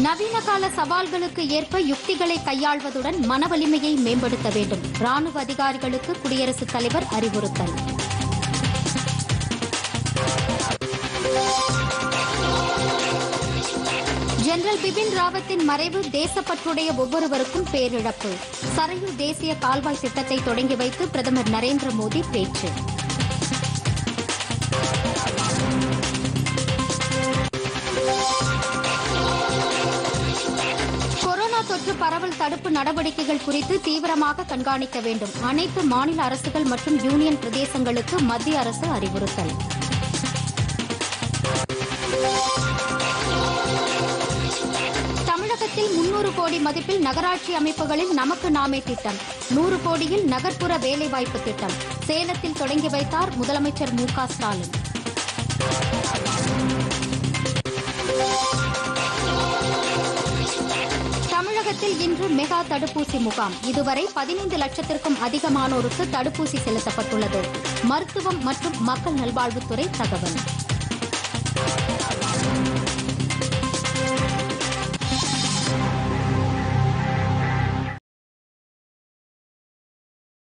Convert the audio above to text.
நவீன கால சவால்களுக்கு ஏற்ப யுக்திகளை கையாள்வதுடன் மனவலிமையை மேம்படுத்த வேண்டும் ராணுவ அதிகாரிகளுக்கு குடியரசுத் தலைவர் அறிவுறுத்தல் ஜெனரல் பிபின் ராவத்தின் மறைவு தேசப்பற்றுடைய ஒவ்வொருவருக்கும் பேரிழப்பு சரையு தேசிய கால்வாய் திட்டத்தை தொடங்கி வைத்து பிரதமர் நரேந்திர மோடி பேச்சு கொரோனா தொற்று பரவல் தடுப்பு நடவடிக்கைகள் குறித்து தீவிரமாக கண்காணிக்க வேண்டும் அனைத்து மாநில அரசுகள் மற்றும் யூனியன் பிரதேசங்களுக்கு மத்திய அரசு அறிவுறுத்தல் தமிழகத்தில் முன்னூறு கோடி மதிப்பில் நகராட்சி அமைப்புகளில் நமக்கு நாமே திட்டம் நூறு கோடியில் நகர்ப்புற வேலைவாய்ப்பு திட்டம் சேலத்தில் தொடங்கி வைத்தார் முதலமைச்சர் மு க ஸ்டாலின் தமிழகத்தில் இன்று மெகா தடுப்பூசி முகாம் இதுவரை பதினைந்து லட்சத்திற்கும் அதிகமானோருக்கு தடுப்பூசி செலுத்தப்பட்டுள்ளது மருத்துவம் மற்றும் மக்கள் நல்வாழ்வுத்துறை தகவல்